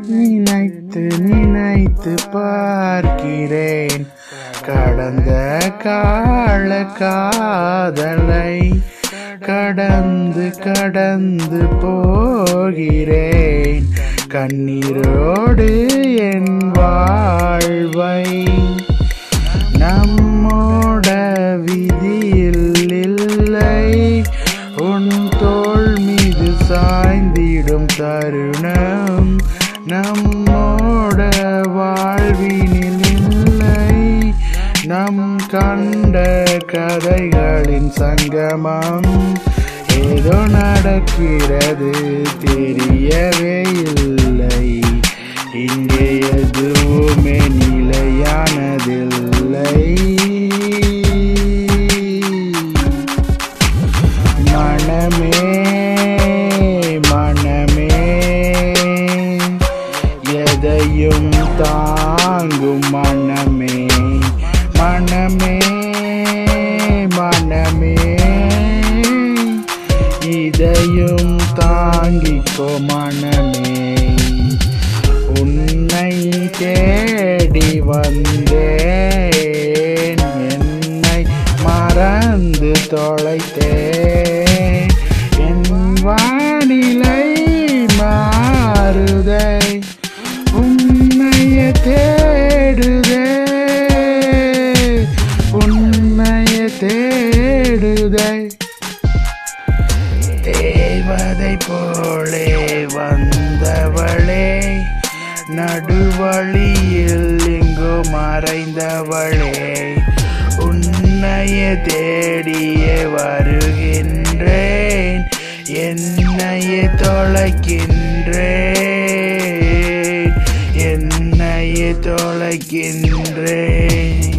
நினைத்து நினைத்து பார்க்கிறேன் கடந்த கால காதலை கடந்து கடந்து போகிறேன் கண்ணீரோடு என் வாழ்வை நம்மோட விதியில் இல்லை உன் தோள் மீது சாய்ந்திடும் தருணம் நம்மோட வாழ்வினில் இல்லை நம் கண்ட கதைகளின் சங்கமம் ஏதோ நடக்கிறது தெரியவே இல்லை இங்கே எதுவுமே நிலையானதில்லை மனமே மனமே எதையும் தாங்கும் மனமே மனமே மனமே இதையும் தாங்கிக்கோ மனமே உன்னை தேடி வந்தேன் என்னை மறந்து தொலைத்தேன் என் வானிலை மாறுதே உன்னைய தேடுதே உன்னைய தேடுதே தேவதை போலே வந்தவளே நடுவழியில் இங்கு மறைந்தவளே உன்னைய தேடியே வருகின்றேன் என்னைய தொலைக்கின்றேன் என்னைய தொலைக்கின்றேன்